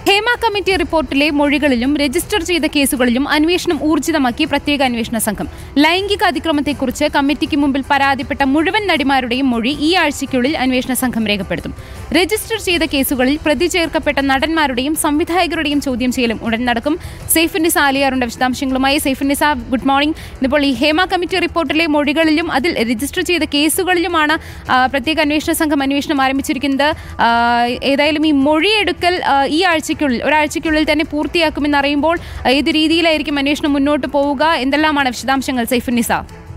Hema committee റിപ്പോർട്ടിലെ മൊഴികളിലും register ചെയ്ത കേസുകളിലും അന്വേഷണം ഊർജിതമാക്കി പ്രത്യേക അന്വേഷണ സംഘം ലൈംഗിക അതിക്രമത്തെക്കുറിച്ച് കമ്മിറ്റിക്ക് മുമ്പിൽ പരാതിപ്പെട്ട മുഴുവൻ നടിമാരുടെയും മൊഴി ഈ ആഴ്ചയ്ക്കുള്ളിൽ അന്വേഷണ സംഘം രേഖപ്പെടുത്തും രജിസ്റ്റർ ചെയ്ത കേസുകളിൽ പ്രതി ചേർക്കപ്പെട്ട നടന്മാരുടെയും സംവിധായകരുടെയും ചോദ്യം ചെയ്യലും ഉടൻ നടക്കും സൈഫുന്നിസ ആലിയാറുണ്ട് വിശദാംശങ്ങളുമായി സൈഫുന്നിസ ഗുഡ് മോർണിംഗ് ഇപ്പോൾ ഈ ഹേമ കമ്മിറ്റി റിപ്പോർട്ടിലെ മൊഴികളിലും അതിൽ രജിസ്റ്റർ ചെയ്ത കേസുകളിലുമാണ് ആ, പ്രത്യേക അന്വേഷണ സംഘം അന്വേഷണം ആരംഭിച്ചിരിക്കുന്നത് ആ, ഏതായാലും ഈ മൊഴിയെടുക്കൽ ആ, ഈ ആഴ്ചയ്ക്കുള്ളിൽ ഒരാഴ്ചയ്ക്കുള്ളിൽ തന്നെ പൂർത്തിയാക്കുമെന്ന് അറിയുമ്പോൾ ആ, ഏത് രീതിയിലായിരിക്കും അന്വേഷണം മുന്നോട്ട് പോവുക എന്തെല്ലാമാണ് വിശദാംശങ്ങൾ സൈഫുന്നിസ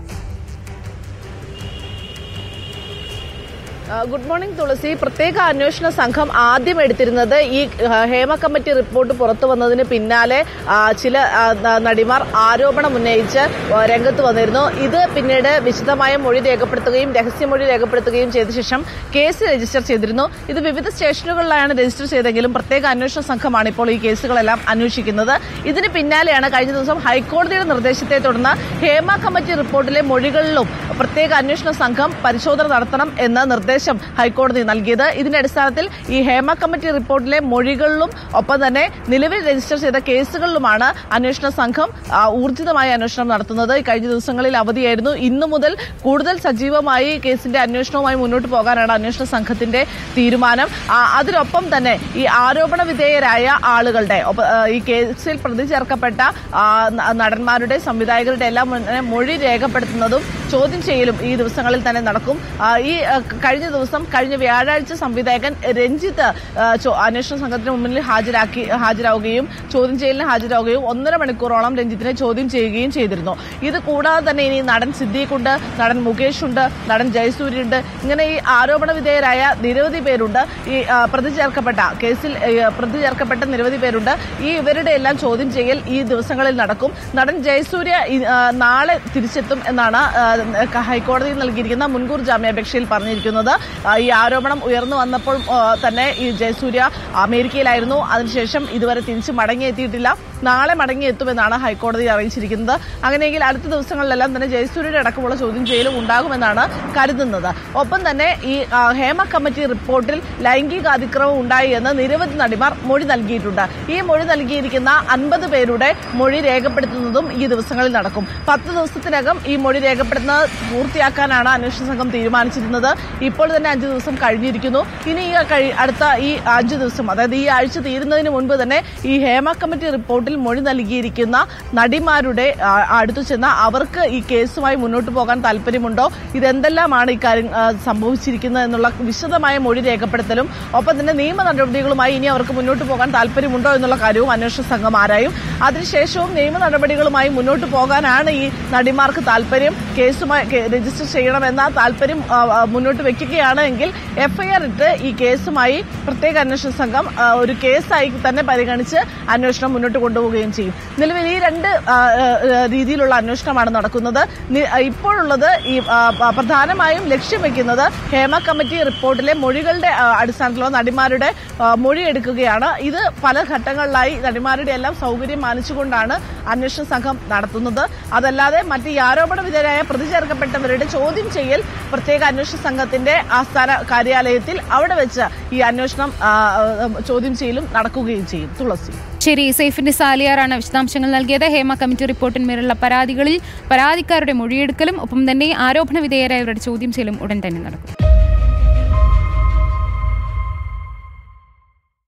ആ, ഗുഡ് മോർണിംഗ് തുളസി പ്രത്യേക അന്വേഷണ സംഘം ആദ്യം എടുത്തിരുന്നത് ഈ ആ, ഹേമ കമ്മിറ്റി റിപ്പോർട്ട് പുറത്തു വന്നതിന് പിന്നാലെ ആ, ചില ആ, ന- നടിമാർ ആരോപണം ഉന്നയിച്ച് ആ, രംഗത്ത് വന്നിരുന്നു ഇത് പിന്നീട് വിശദമായ മൊഴി രേഖപ്പെടുത്തുകയും രഹസ്യമൊഴി രേഖപ്പെടുത്തുകയും ചെയ്ത ശേഷം കേസ് രജിസ്റ്റർ ചെയ്തിരുന്നു ഇത് വിവിധ സ്റ്റേഷനുകളിലാണ് രജിസ്റ്റർ ചെയ്തെങ്കിലും പ്രത്യേക അന്വേഷണ സംഘമാണ് ഇപ്പോൾ ഈ കേസുകളെല്ലാം അന്വേഷിക്കുന്നത് ഇതിന് പിന്നാലെയാണ് കഴിഞ്ഞ ദിവസം ഹൈക്കോടതിയുടെ നിർദ്ദേശത്തെ തുടർന്ന് ഹേമ കമ്മിറ്റി റിപ്പോർട്ടിലെ മൊഴികളിലും പ്രത്യേക അന്വേഷണ സംഘം പരിശോധന നടത്തണം എന്ന നിർദ്ദേശം ഹൈക്കോടതി നൽകിയത് ഇതിന്റെ അടിസ്ഥാനത്തിൽ ഈ ഹേമ കമ്മിറ്റി റിപ്പോർട്ടിലെ മൊഴികളിലും ഒപ്പം തന്നെ നിലവിൽ രജിസ്റ്റർ ചെയ്ത കേസുകളിലുമാണ് അന്വേഷണ സംഘം ആ, ഊർജിതമായ അന്വേഷണം നടത്തുന്നത് ഈ കഴിഞ്ഞ ദിവസങ്ങളിൽ അവധിയായിരുന്നു ഇന്നു മുതൽ കൂടുതൽ സജീവമായി കേസിന്റെ അന്വേഷണവുമായി മുന്നോട്ട് പോകാനാണ് അന്വേഷണ സംഘത്തിന്റെ തീരുമാനം ആ, അതിനൊപ്പം തന്നെ ഈ ആരോപണ വിധേയരായ ആളുകളുടെ ഒപ്പ- ആ, ഈ കേസിൽ പ്രതി ചേർക്കപ്പെട്ട ആ, ന- നടന്മാരുടെ സംവിധായകരുടെ എല്ലാം മുന്നേ മൊഴി രേഖപ്പെടുത്തുന്നതും ചോദ്യം ചെയ്യലും ഈ ദിവസങ്ങളിൽ തന്നെ നടക്കും ആ, ഈ ആ, കഴിഞ്ഞ ദിവസം കഴിഞ്ഞ വ്യാഴാഴ്ച സംവിധായകൻ രഞ്ജിത്ത് ആ, ചോ- അന്വേഷണ സംഘത്തിന് മുന്നിൽ ഹാജരാക്കി ഹാജരാവുകയും ചോദ്യം ചെയ്യലിന് ഹാജരാവുകയും ഒന്നര മണിക്കൂറോളം രഞ്ജിത്തിനെ ചോദ്യം ചെയ്യുകയും ചെയ്തിരുന്നു ഇത് കൂടാതെ തന്നെ ഇനി നടൻ സിദ്ദീഖുണ്ട് നടൻ മുകേഷ് ഉണ്ട് നടൻ ജയസൂര്യ ഉണ്ട് ഇങ്ങനെ ഈ ആരോപണ വിധേയരായ നിരവധി പേരുണ്ട് ഈ ആ, പ്രതി ചേർക്കപ്പെട്ട കേസിൽ ഏ, പ്രതി ചേർക്കപ്പെട്ട നിരവധി പേരുണ്ട് ഈ ഇവരുടെ എല്ലാം ചോദ്യം ചെയ്യൽ ഈ ദിവസങ്ങളിൽ നടക്കും നടൻ ജയസൂര്യ ഈ, ആ, നാളെ തിരിച്ചെത്തും എന്നാണ് ആ, ഹൈക്കോടതി നൽകിയിരിക്കുന്ന മുൻകൂർ ജാമ്യാപേക്ഷയിൽ പറഞ്ഞിരിക്കുന്നത് ആ, ഈ ആരോപണം ഉയർന്നു വന്നപ്പോൾ ആ, തന്നെ ഈ ജയസൂര്യ അമേരിക്കയിലായിരുന്നു അതിനുശേഷം ഇതുവരെ തിരിച്ച് മടങ്ങിയെത്തിയിട്ടില്ല നാളെ മടങ്ങിയെത്തുമെന്നാണ് ഹൈക്കോടതി അറിയിച്ചിരിക്കുന്നത് അങ്ങനെയെങ്കിൽ അടുത്ത ദിവസങ്ങളിലെല്ലാം തന്നെ ജയസൂര്യയുടെ അടക്കമുള്ള ചോദ്യം ചെയ്യലും ഉണ്ടാകുമെന്നാണ് കരുതുന്നത് ഒപ്പം തന്നെ ഈ ആ, ഹേമ കമ്മിറ്റി റിപ്പോർട്ടിൽ ലൈംഗിക അതിക്രമം ഉണ്ടായി എന്ന് നിരവധി നടിമാർ മൊഴി നൽകിയിട്ടുണ്ട് ഈ മൊഴി നൽകിയിരിക്കുന്ന അൻപത് പേരുടെ മൊഴി രേഖപ്പെടുത്തുന്നതും ഈ ദിവസങ്ങളിൽ നടക്കും പത്ത് ദിവസത്തിനകം ഈ മൊഴി രേഖപ്പെടുത്തുന്നത് പൂർത്തിയാക്കാനാണ് അന്വേഷണ സംഘം തീരുമാനിച്ചിരുന്നത് ഇപ്പോൾ തന്നെ അഞ്ചു ദിവസം കഴിഞ്ഞിരിക്കുന്നു ഇനി ഈ കഴി- അടുത്ത ഈ അഞ്ചു ദിവസം അതായത് ഈ ആഴ്ച തീരുന്നതിന് മുൻപ് തന്നെ ഈ ഹേമ കമ്മിറ്റി റിപ്പോർട്ടിൽ മൊഴി നൽകിയിരിക്കുന്ന നടിമാരുടെ ആ, അടുത്തു ചെന്ന് അവർക്ക് ഈ കേസുമായി മുന്നോട്ട് പോകാൻ താല്പര്യമുണ്ടോ ഇതെന്തെല്ലാമാണ് ഈ കാര്യം ആ, സംഭവിച്ചിരിക്കുന്നത് എന്നുള്ള വിശദമായ മൊഴി രേഖപ്പെടുത്തലും ഒപ്പം തന്നെ നിയമ നടപടികളുമായി ഇനി അവർക്ക് മുന്നോട്ട് പോകാൻ താല്പര്യമുണ്ടോ എന്നുള്ള കാര്യവും അന്വേഷണ സംഘം ആരായും അതിനുശേഷവും നിയമ നടപടികളുമായി മുന്നോട്ട് പോകാനാണ് ഈ നടിമാർക്ക് താല്പര്യം കേസുമായി കേ- രജിസ്റ്റർ ചെയ്യണമെന്ന താല്പര്യം ആ, ആ, മുന്നോട്ട് വെക്കുകയാണ് എങ്കിൽ എഫ്ഐആർ ഇട്ട് ഈ കേസുമായി പ്രത്യേക അന്വേഷണ സംഘം ആ, ഒരു കേസായി തന്നെ പരിഗണിച്ച് അന്വേഷണം മുന്നോട്ട് കൊണ്ടുപോവുകയും ചെയ്യും നിലവിൽ ഈ രണ്ട് ആ, ആ, രീതിയിലുള്ള അന്വേഷണമാണ് നടക്കുന്നത് നി- ആ, ഇപ്പോഴുള്ളത് ഈ ആ, പ- പ്രധാനമായും ലക്ഷ്യം വെക്കുന്നത് ഹേമ കമ്മിറ്റി റിപ്പോർട്ടിലെ മൊഴികളുടെ ആ, അടിസ്ഥാനത്തിലുള്ള നടിമാരുടെ ആ, മൊഴി എടുക്കുകയാണ് ഇത് പല ഘട്ടങ്ങളിലായി നടിമാരുടെ എല്ലാം സൗകര്യം മാനിച്ചുകൊണ്ടാണ് അന്വേഷണ സംഘം നടത്തുന്നത് അതല്ലാതെ മറ്റ് ഈ ആരോപണ വിധേയരായ പ്രതി ചേർക്കപ്പെട്ടവരുടെ ചോദ്യം ചെയ്യൽ പ്രത്യേക അന്വേഷണ സംഘത്തിന്റെ ആസ്ഥാന കാര്യാലയത്തിൽ അവിടെ വെച്ച് ഈ അന്വേഷണം ആ, ആ, ചോദ്യം ചെയ്യലും നടക്കുകയും ചെയ്യും തുളസി ശരി സൈഫിന്റെ സാലിയാറാണ് വിശദാംശങ്ങൾ നൽകിയത് ഹേമ കമ്മിറ്റി റിപ്പോർട്ടിന്മേലുള്ള പരാതികളിൽ പരാതിക്കാരുടെ മൊഴിയെടുക്കലും ഒപ്പം തന്നെ ആരോപണ വിധേയരായവരുടെ ചോദ്യം ചെയ്യലും ഉടൻ തന്നെ നടക്കും